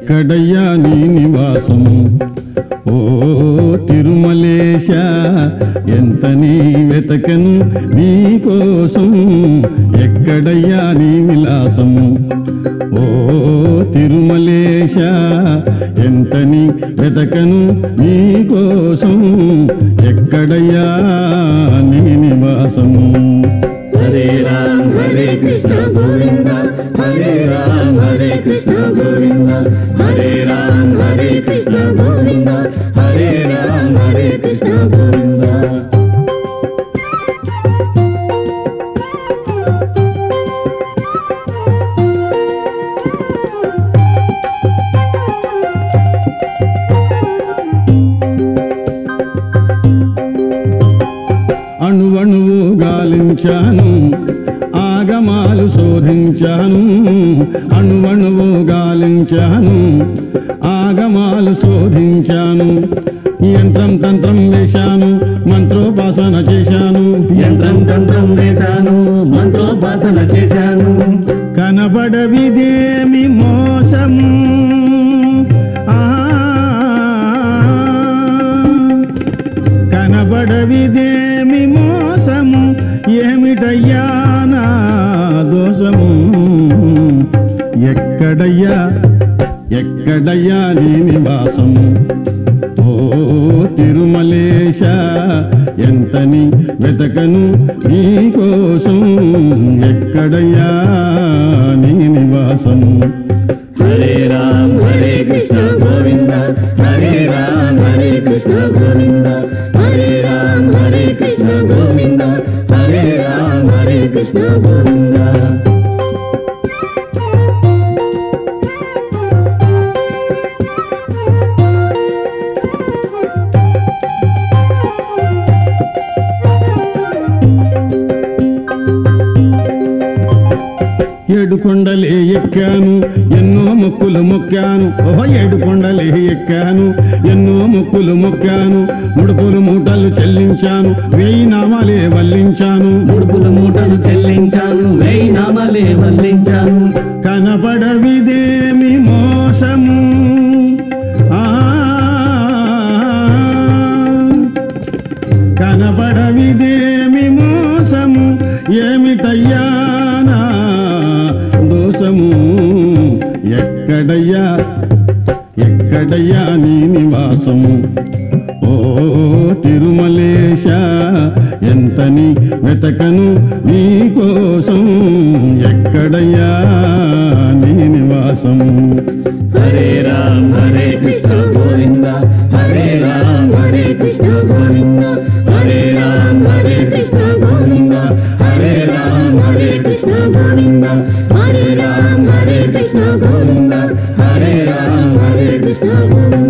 ఎక్కడయ్యా నీ నివాసము ఓ తిరుమలేశ ఎంత నీ వెతకను నీ కోసం ఎక్కడయ్యా నీ విలాసము ఓ తిరుమలేశ ఎంత నీ వెతకను నీ కోసం ఎక్కడయ్యా నీ నివాసము హరే రామ్ హరే కృష్ణ గోవింద హరే రామ్ హరే కృష్ణ గోవింద హరే రామ్ హరే కృష్ణ గోవింద హరే రామ్ హరే కృష్ణ గోవింద అణువణువు గాలించాను ఆగమాలు శోధించాను అణువణువు గాలించాను ఆగమాలు శోధించాను యంత్రం తంత్రం వేశాను మంత్రోపాసన చేశాను యంత్రం తంత్రం వేశాను మంత్రోపాసన చేశాను కనబడవిదేమి మోసము ఆ కనబడవిదేమి మోసము ఏమిటయ్యా నా దోషము ఎక్కడయ్యా ఎక్కడయ్యా నీ నివాసము ఓ తిరుమలేశ ఎంతని వెతకను నీ కోసం ఎక్కడయ్యా నీ నివాసము హరే రామ్ హరే కృష్ణ గోవింద హరే రామ్ హరే కృష్ణ గోవింద హరే రామ్ హరే కృష్ణ గోవింద హరే రామ్ హరే కృష్ణ గోవింద ఏడు కొండలే ఎక్కాను ఎన్నో మొక్కులు మొక్కాను ఓహో ఏడు కొండలే ఎక్కాను ఎన్నో మొక్కులు మొక్కాను ముడుపులు మూటలు చెల్లించాను వెయ్యి నామాలే వల్లించాను ముడుపులు మూటలు చెల్లించాను వెయ్యి నామాలే వల్లించాను కనపడవిదేమి మోసము ఆ కనపడవిదేమి మోసము ఏమిటయ్యా నా దోషము ఎక్కడయ్యా ఎక్కడయ్యా నీ నివాసము ఓ తిరుమలేశ ఎంతని వెతకను నీ కోసం ఎక్కడయ్యా నీ నివాసము హరే రామ్ హరే కృష్ణ గోవింద హరే రామ్ హరే కృష్ణ గోవింద హరే రామ్ హరే కృష్ణ గోవింద హరే రామ్ హరే కృష్ణ గోవింద హరే రామ్ హరే కృష్ణ గోవింద హరే రామ్ హరే కృష్ణ గోవింద